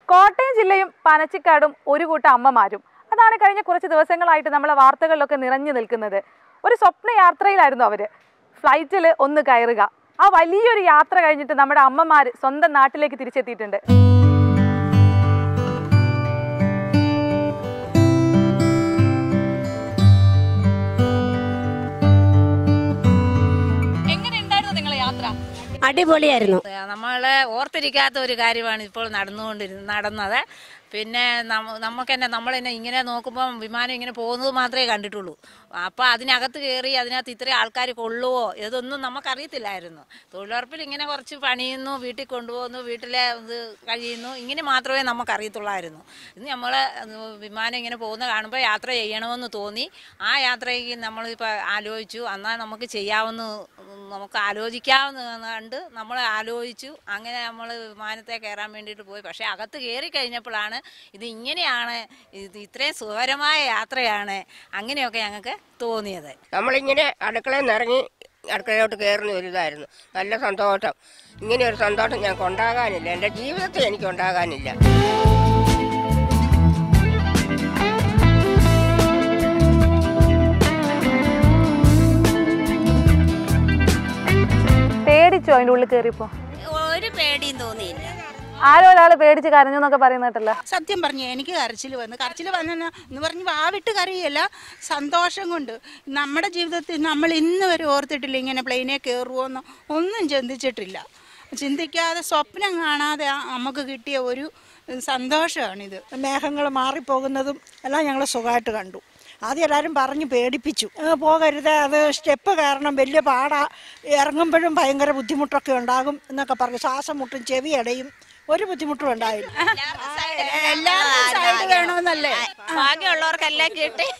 കോട്ടയം ജില്ലയും പനച്ചിക്കാടും ഒരു കൂട്ടം അമ്മമാരും അതാണ് കഴിഞ്ഞ കുറച്ച് ദിവസങ്ങളായിട്ട് നമ്മളെ വാർത്തകളിലൊക്കെ നിറഞ്ഞു നിൽക്കുന്നത് ഒരു സ്വപ്ന യാത്രയിലായിരുന്നു അവര് ഫ്ലൈറ്റിൽ ഒന്ന് കയറുക ആ വലിയൊരു യാത്ര കഴിഞ്ഞിട്ട് നമ്മുടെ അമ്മമാർ സ്വന്തം നാട്ടിലേക്ക് തിരിച്ചെത്തിയിട്ടുണ്ട് എങ്ങനെ ഉണ്ടായിരുന്നു നിങ്ങളെ യാത്ര അടിപൊളിയായിരുന്നു നമ്മളെ ഓർത്തിരിക്കാത്ത ഒരു കാര്യമാണ് ഇപ്പോൾ നടന്നുകൊണ്ടിരുന്നത് നടന്നത് പിന്നെ നമുക്ക് തന്നെ നമ്മൾ തന്നെ ഇങ്ങനെ നോക്കുമ്പോൾ വിമാനം ഇങ്ങനെ പോകുന്നത് മാത്രമേ കണ്ടിട്ടുള്ളൂ അപ്പോൾ അതിനകത്ത് കയറി അതിനകത്ത് ഇത്രയും ആൾക്കാർ കൊള്ളുവോ ഇതൊന്നും നമുക്കറിയത്തില്ലായിരുന്നു തൊഴിലുറപ്പിൽ ഇങ്ങനെ കുറച്ച് പണിയുന്നു വീട്ടിൽ കൊണ്ടുപോകുന്നു വീട്ടിലെ ഇത് കഴിയുന്നു ഇങ്ങനെ മാത്രമേ നമുക്കറിയത്തുള്ളായിരുന്നു ഇന്ന് നമ്മൾ വിമാനം ഇങ്ങനെ പോകുന്ന കാണുമ്പോൾ യാത്ര ചെയ്യണമെന്ന് തോന്നി ആ യാത്രയ്ക്ക് നമ്മളിപ്പോൾ ആലോചിച്ചു എന്നാൽ നമുക്ക് ചെയ്യാവുന്ന നമുക്ക് ആലോചിക്കാവുന്ന കണ്ട് നമ്മൾ ആലോചിച്ചു അങ്ങനെ നമ്മൾ വിമാനത്തെ കയറാൻ വേണ്ടിയിട്ട് പോയി പക്ഷേ അകത്ത് കയറി കഴിഞ്ഞപ്പോഴാണ് ഇത് ഇങ്ങനെയാണ് ഇത് ഇത്രയും സുഖകരമായ യാത്രയാണ് അങ്ങനെയൊക്കെ ഞങ്ങൾക്ക് തോന്നിയത് നമ്മളിങ്ങനെ അടുക്കളയിൽ നിന്ന് ഇറങ്ങി അടുക്കളയിലോട്ട് കയറുന്ന ഒരു ഇതായിരുന്നു നല്ല സന്തോഷം ഇങ്ങനെ ഒരു സന്തോഷം ഞങ്ങൾക്ക് ഉണ്ടാകാനില്ല എൻ്റെ ജീവിതത്തിൽ എനിക്ക് ഉണ്ടാകാനില്ല പേടിച്ചോ അതിൻ്റെ ഉള്ളിൽ കയറിയപ്പോ ഒരു പേടിയും തോന്നിയില്ല ആരോ ഒരാൾ പേടിച്ച് കരഞ്ഞു എന്നൊക്കെ പറയുന്നിട്ടല്ല സത്യം പറഞ്ഞു എനിക്ക് കരച്ചിൽ വന്നു കരച്ചിൽ വന്നെന്ന് എന്ന് പറഞ്ഞ് വാവിട്ട് കരയല്ല സന്തോഷം കൊണ്ട് നമ്മുടെ ജീവിതത്തിൽ നമ്മൾ ഇന്ന് വരെ ഓർത്തിട്ടില്ല ഇങ്ങനെ പ്ലെയിനെ കയറുമോന്നോ ഒന്നും ചിന്തിച്ചിട്ടില്ല ചിന്തിക്കാതെ സ്വപ്നം കാണാതെ ആ നമുക്ക് കിട്ടിയ ഒരു സന്തോഷമാണിത് മേഘങ്ങൾ മാറിപ്പോകുന്നതും എല്ലാം ഞങ്ങൾ സുഖമായിട്ട് കണ്ടു ആദ്യം എല്ലാവരും പറഞ്ഞ് പേടിപ്പിച്ചു "ഏ, പോകരുത് അത് സ്റ്റെപ്പ് കാരണം വലിയ പാടാ ഇറങ്ങുമ്പോഴും ഭയങ്കര ബുദ്ധിമുട്ടൊക്കെ ഉണ്ടാകും എന്നൊക്കെ പറഞ്ഞു ശ്വാസം മുട്ടും ചെവി അടയും ഒരു ബുദ്ധിമുട്ടും ഉണ്ടായില്ല എല്ലാവർക്കും സൈഡ് വേണമെന്നല്ലേ ഭാഗ്യമുള്ളവർക്കെല്ലാം കിട്ടി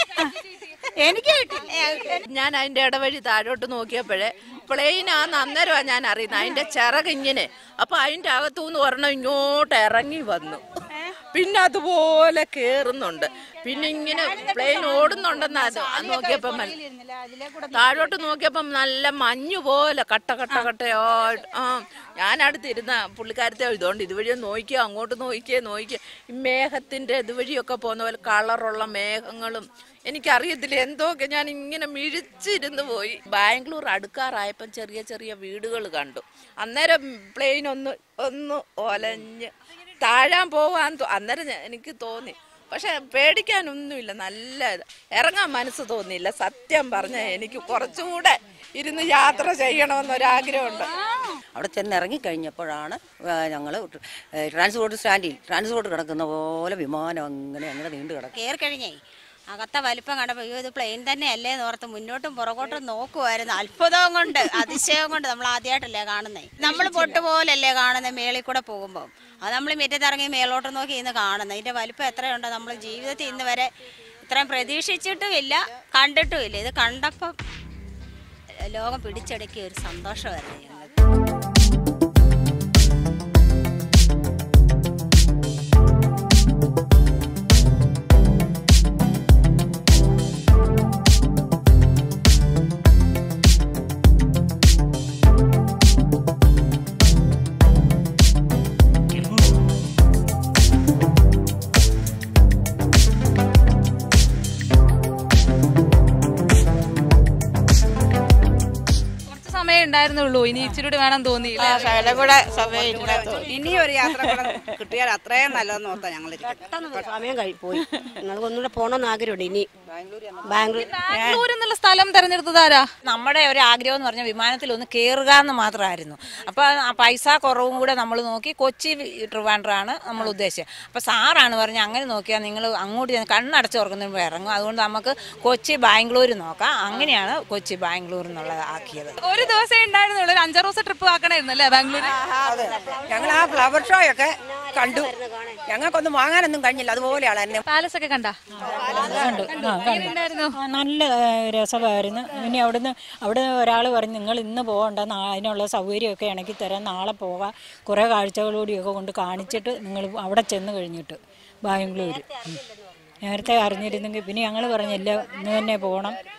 എനിക്ക് കിട്ടി ഞാൻ അതിന്റെ ഇടവഴി താഴോട്ട് നോക്കിയപ്പോഴേ പ്ലെയിനാന്ന് അന്നേരമാണ് ഞാൻ അറിയുന്നത് അതിന്റെ ചിറക് ഇങ്ങനെ അപ്പൊ അതിന്റെ അകത്തുനിന്ന് ഒരെണ്ണം ഇങ്ങോട്ട് ഇറങ്ങി വന്നു പിന്നെ അതുപോലെ കേറുന്നുണ്ട് പിന്നെ ഇങ്ങനെ പ്ലെയിൻ ഓടുന്നുണ്ടെന്ന് അത് നോക്കിയപ്പോ മന- താഴോട്ട് നോക്കിയപ്പം നല്ല മഞ്ഞു പോലെ കട്ട കട്ട കട്ടയോ ആ ഞാനടുത്തിരുന്ന പുള്ളിക്കാരത്തെ ഇതുകൊണ്ട് ഇതുവഴി നോക്കിയോ അങ്ങോട്ട് നോക്കിയേ നോക്കിയേ ഈ മേഘത്തിന്റെ ഇതുവഴിയൊക്കെ പോകുന്ന പോലെ കളറുള്ള മേഘങ്ങളും എനിക്കറിയത്തില്ല എന്തൊക്കെ ഞാൻ ഇങ്ങനെ മിഴിച്ചിരുന്ന് പോയി ബാംഗ്ലൂർ അടുക്കാറായപ്പം ചെറിയ ചെറിയ വീടുകൾ കണ്ടു അന്നേരം പ്ലെയിൻ ഒന്ന് ഒന്ന് ഒലഞ്ഞ് താഴാൻ പോവാൻ തോ- അന്നേരം ഞാൻ- എനിക്ക് തോന്നി പക്ഷെ പേടിക്കാനൊന്നുമില്ല നല്ല ഇത്. ഇറങ്ങാൻ മനസ്സ് തോന്നിയില്ല സത്യം പറഞ്ഞ എനിക്ക് കുറച്ചുകൂടെ ഇരുന്ന് യാത്ര ചെയ്യണമെന്നൊരാഗ്രഹമുണ്ട് അവിടെ ചെന്ന് ഇറങ്ങിക്കഴിഞ്ഞപ്പോഴാണ് ഞങ്ങൾ ട്രാൻസ്പോർട്ട് സ്റ്റാൻഡിൽ ട്രാൻസ്പോർട്ട് കിടക്കുന്ന പോലെ വിമാനം അങ്ങനെ അങ്ങനെ നീണ്ടു കിടക്കും കയറി കഴിഞ്ഞേ അകത്തെ വലിപ്പം കണ്ടപ്പോൾ അയ്യോ ഇത് പ്ലെയിൻ തന്നെ അല്ലേ എന്ന് ഓർത്ത് മുന്നോട്ടും പുറകോട്ടും നോക്കുമായിരുന്നു അത്ഭുതം കൊണ്ട് അതിശയം കൊണ്ട് നമ്മൾ ആദ്യമായിട്ടല്ലേ കാണുന്നത് നമ്മൾ പൊട്ട് പോലല്ലേ കാണുന്നത് മേളിൽ കൂടെ പോകുമ്പോൾ അത് നമ്മൾ മുറ്റത്തിറങ്ങി മേലോട്ട് നോക്കി ഇന്ന് കാണുന്നത് ഇതിന്റെ വലിപ്പം എത്രയുണ്ടോ നമ്മൾ ജീവിതത്തിൽ ഇന്ന് വരെ ഇത്രയും പ്രതീക്ഷിച്ചിട്ടും ഇല്ല കണ്ടിട്ടും ഇല്ല ഇത് കണ്ടപ്പം ലോകം പിടിച്ചടക്കിയ ഒരു സന്തോഷമായിരുന്നു ഞങ്ങൾക്ക് കുറച്ച് സമയം ഉണ്ടായിരുന്നുള്ളൂ ഇനി ഇച്ചിരി കൂടി വേണം തോന്നി ഇനി ഒരു യാത്ര കൂടെ കിട്ടിയാൽ അത്രയും നല്ലതെന്ന് ഓർത്താ ഞങ്ങൾ സമയം കഴി പോയി ഞങ്ങൾക്ക് ഒന്നുകൂടെ പോകണമെന്ന് ആഗ്രഹമുണ്ട് ഇനി ബാംഗ്ലൂർ ബാംഗ്ലൂർ എന്നുള്ള സ്ഥലം തെരഞ്ഞെടുത്തതാരാ നമ്മുടെ ഒരു ആഗ്രഹം എന്ന് പറഞ്ഞാൽ വിമാനത്തിൽ ഒന്ന് കയറുക എന്ന് മാത്രമായിരുന്നു അപ്പോൾ ആ പൈസ കുറവും കൂടെ നമ്മൾ നോക്കി കൊച്ചി ട്രിവാൻഡ്രാണ് നമ്മൾ ഉദ്ദേശിച്ചത് അപ്പോൾ സാറാണ് പറഞ്ഞത് അങ്ങനെ നോക്കിയാൽ നിങ്ങൾ അങ്ങോട്ട് ചെന്ന് കണ്ണടച്ച് തുറക്കുന്നതിന് ഇറങ്ങും അതുകൊണ്ട് നമുക്ക് കൊച്ചി ബാംഗ്ലൂർ നോക്കാം അങ്ങനെയാണ് കൊച്ചി ബാംഗ്ലൂർ എന്നുള്ളത് ആക്കിയത് ഒരു ദിവസമേ ഉണ്ടായിരുന്നുള്ളൂ ഒരു അഞ്ചാറ് ദിവസം ട്രിപ്പ് ആക്കണമായിരുന്നു അല്ലേ ബാംഗ്ലൂർ ഞങ്ങൾ ആ ഫ്ലവർ ഷോ ഒക്കെ കണ്ടു ഞങ്ങൾക്കൊന്നും വാങ്ങാനൊന്നും കഴിഞ്ഞില്ല അതുപോലെയാണ് പാലസ് ഒക്കെ കണ്ട ഉണ്ടായിരുന്നു നല്ല ഏഹ്, രസമായിരുന്നു ഇനി അവിടുന്ന് അവിടെ ഒരാൾ പറഞ്ഞു നിങ്ങൾ ഇന്ന് പോകണ്ട നാ- അതിനുള്ള സൗകര്യമൊക്കെ ഇണക്കി തരാം നാളെ പോകാം കുറേ കാഴ്ചകളൂടിയൊക്കെ കൊണ്ട് കാണിച്ചിട്ട് നിങ്ങൾ അവിടെ ചെന്ന് കഴിഞ്ഞിട്ട് ബാംഗ്ലൂർ ഉം. നേരത്തെ അറിഞ്ഞിരുന്നെങ്കിൽ പിന്നെ ഞങ്ങൾ പറഞ്ഞില്ല ഇന്ന് തന്നെ പോകണം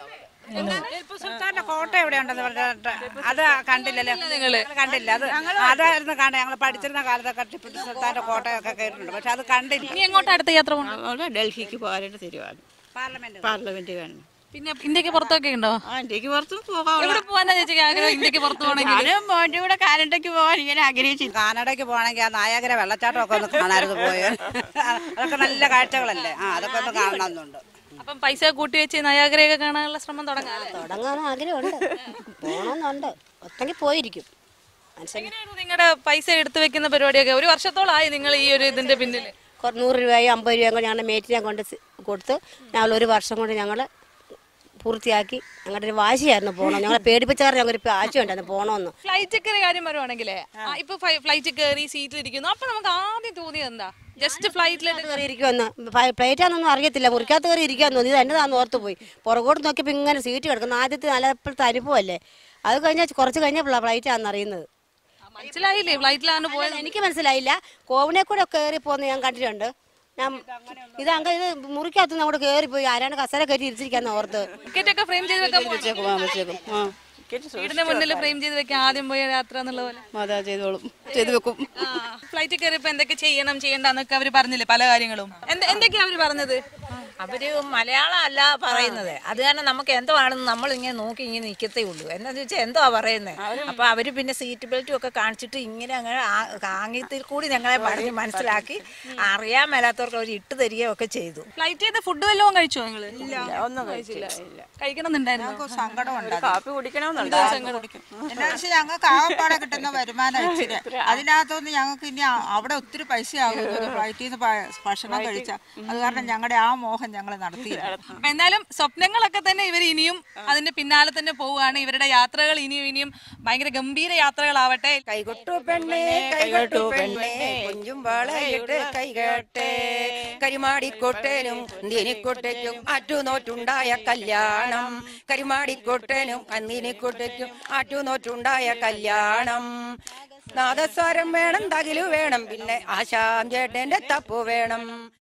ടിപ്പു സുൽത്താന്റെ കോട്ട എവിടെയുണ്ടെന്ന് പറഞ്ഞിട്ട് അത് കണ്ടില്ലല്ലോ നിങ്ങള് കണ്ടില്ല അത് അതായിരുന്നു കാണാൻ ഞങ്ങൾ പഠിച്ചിരുന്ന കാലത്തൊക്കെ ടിപ്പു സുൽത്താന്റെ കോട്ടയൊക്കെ കേട്ടിട്ടുണ്ട് പക്ഷെ അത് കണ്ടില്ല ഇനി എങ്ങോട്ടാ അടുത്ത യാത്ര പോകണം ഡൽഹിക്ക് പോകാനായിട്ട് തീരുമാനം പാർലമെന്റ് പാർലമെന്റ് വേണം പിന്നെ ഇന്ത്യക്ക് പുറത്തൊക്കെ ഉണ്ടോ ആ ഇന്ത്യക്ക് പുറത്തും പോകാം എവിടെ പോകാനാ ചേച്ചിക്ക് ആഗ്രഹം ഇന്ത്യക്ക് പുറത്ത് പോകണമെങ്കിൽ ഞാനും മോന്റെ കൂടെ കാനഡയ്ക്ക് പോകാൻ ഇങ്ങനെ ആഗ്രഹിച്ചു കാനഡയ്ക്ക് പോകണമെങ്കിൽ ആ നായകര വെള്ളച്ചാട്ടമൊക്കെ ഒന്ന് കാണാറുണ്ട് പോയത് അതൊക്കെ നല്ല കാഴ്ചകളല്ലേ ആ അതൊക്കെ ഒന്ന് കാണണമെന്നുണ്ട് അപ്പം പൈസ കൂട്ടി വെച്ച് നയാഗ്രയൊക്കെ കാണാനുള്ള ശ്രമം തുടങ്ങാം തുടങ്ങാൻ ആഗ്രഹമുണ്ട് പോകണമെന്നുണ്ട് ഒന്നെങ്കിൽ പോയിരിക്കും എങ്ങനെയായിരുന്നു നിങ്ങളുടെ പൈസ എടുത്തു വെക്കുന്ന പരിപാടിയൊക്കെ ഒരു വർഷത്തോളമായി നിങ്ങൾ ഈ ഒരു ഇതിന്റെ പിന്നിൽ കുറ- നൂറ് രൂപയോ അമ്പത് രൂപയോ കൂടെ ഞങ്ങളുടെ മേറ്റിനെ കൊണ്ട് സി- കൊടുത്ത് ഞങ്ങൾ ഒരു വർഷം കൊണ്ട് ഞങ്ങൾ പൂർത്തിയാക്കി ഞങ്ങളുടെ ഒരു വാശിയായിരുന്നു പോകണം ഞങ്ങളെ പേടിപ്പിച്ചാറ് ഞങ്ങൾക്ക് ഒരു ആശയമുണ്ടായിരുന്നു പോകണമെന്ന് ഫ്ലൈറ്റ് കയറി കാര്യം വരുവാണെങ്കിലേ ആ, ഇപ്പൊ ഫ്ലൈറ്റ് കയറി സീറ്റിൽ ഇരിക്കുന്നു അപ്പൊ നമുക്ക് ആദ്യം തോന്നിയത് എന്താ ജസ്റ്റ് ഫ്ലൈറ്റിൽ കയറി ഇരിക്കുമെന്ന് പ്ലേറ്റാന്നൊന്നും അറിയത്തില്ല മുറിക്കകത്ത് കയറി ഇരിക്കാന്ന് തോന്നി ഇത് എന്നതാന്ന് ഓർത്ത് പോയി പുറകോട്ട് നോക്കിയപ്പോൾ ഇങ്ങനെ സീറ്റ് കിടക്കുന്നു ആദ്യത്തെ നല്ലപ്പോഴത്തെ അനുഭവമല്ലേ അത് കഴിഞ്ഞാൽ കുറച്ച് കഴിഞ്ഞപ്പോഴാണ് ഫ്ലൈറ്റ് ആണെന്ന് അറിയുന്നത് മനസ്സിലായില്ലേ ഫ്ലൈറ്റിലാണ് പോയത് എനിക്ക് മനസ്സിലായില്ല കോവിനെ കൂടെ കയറി പോകുന്ന ഞാൻ കണ്ടിട്ടുണ്ട് ഞാൻ ഇത് അങ്ങ് ഇത് മുറിക്കകത്ത് അങ്ങോട്ട് കയറി പോയി ആരാണ് കസര കയറ്റി ഇരിച്ചിരിക്കാന്ന് ഓർത്ത് ടിക്കറ്റ് ഒക്കെ ഫ്രെയിം ചെയ്ത് വെക്കാൻ പോവാ. വീടിന്റെ മുന്നിൽ ഫ്രെയിം ചെയ്ത് വെക്കാൻ ആദ്യം പോയ യാത്ര എന്നുള്ള പോലെ അതാ ചെയ്തോളും ചെയ്തു വെക്കും ഫ്ലൈറ്റിൽ കയറിയപ്പോ എന്തൊക്കെ ചെയ്യണം ചെയ്യണ്ടെന്നൊക്കെ അവര് പറഞ്ഞില്ലേ പല കാര്യങ്ങളും എന്ത- എന്തൊക്കെയാ അവര് പറഞ്ഞത് അവര് മലയാളം അല്ല പറയുന്നത് അത് കാരണം നമുക്ക് എന്തോ ആണെന്ന് നമ്മൾ ഇങ്ങനെ നോക്കി ഇങ്ങനെ നിൽക്കത്തേ ഉള്ളൂ എന്നാന്ന് വെച്ചാൽ എന്തോ പറയുന്നത് അപ്പൊ അവര് പിന്നെ സീറ്റ് ബെൽറ്റും ഒക്കെ കാണിച്ചിട്ട് ഇങ്ങനെ അങ്ങനെ ആ- ആംഗ്യത്തിൽ കൂടി ഞങ്ങളെ പറഞ്ഞ് മനസ്സിലാക്കി അറിയാൻ മേലാത്തവർക്ക് അവർ ഇട്ട് തരികയോ ഒക്കെ ചെയ്തു ഫ്ലൈറ്റ് ചെയ്ത് ഫുഡ് വല്ലതും കഴിച്ചോ നിങ്ങള് ഒന്നും കഴിച്ചില്ല കഴിക്കണമെന്നുണ്ടായിരുന്നു സങ്കടമുണ്ട് കാപ്പി കുടിക്കണമെന്നുണ്ട് എന്നാ വെച്ചാൽ ഞങ്ങൾക്ക് ആകപ്പാടെ കിട്ടുന്ന വരുമാനം ഇച്ചിരി അതിനകത്തൊന്ന് ഞങ്ങൾക്ക് ഇനി ആ- അവിടെ ഒത്തിരി പൈസ ആകും ഫ്ലൈറ്റിൽ നിന്ന് ഭക്ഷണം കഴിച്ചാൽ അത് കാരണം ഞങ്ങളുടെ ആ മോഹം ഞങ്ങൾ നടത്തിയില്ല അപ്പൊ എന്തായാലും സ്വപ്നങ്ങളൊക്കെ തന്നെ ഇവർ ഇനിയും അതിന്റെ പിന്നാലെ തന്നെ പോവുകയാണ് ഇവരുടെ യാത്രകൾ ഇനിയും ഇനിയും ഭയങ്കര ഗംഭീര യാത്രകളാവട്ടെ കൈകൊട്ടു പെണ്ണേ കൈകൊട്ടു പെണ്ണേ കുഞ്ചും വളയിട്ട് കൈകട്ടെ കരിമാടിക്കൊട്ടേനും നീനിക്കൊട്ടയ്ക്കും ആറ്റുനോറ്റുണ്ടായ കല്യാണം കരിമാടിക്കൊട്ടേനും അന്നീനിക്കൊട്ടയ്ക്കും ആറ്റുനോറ്റുണ്ടായ കല്യാണം നാദസ്വരം വേണം തകിലു വേണം പിന്നെ ആശാം ചേട്ടന്റെ തപ്പു വേണം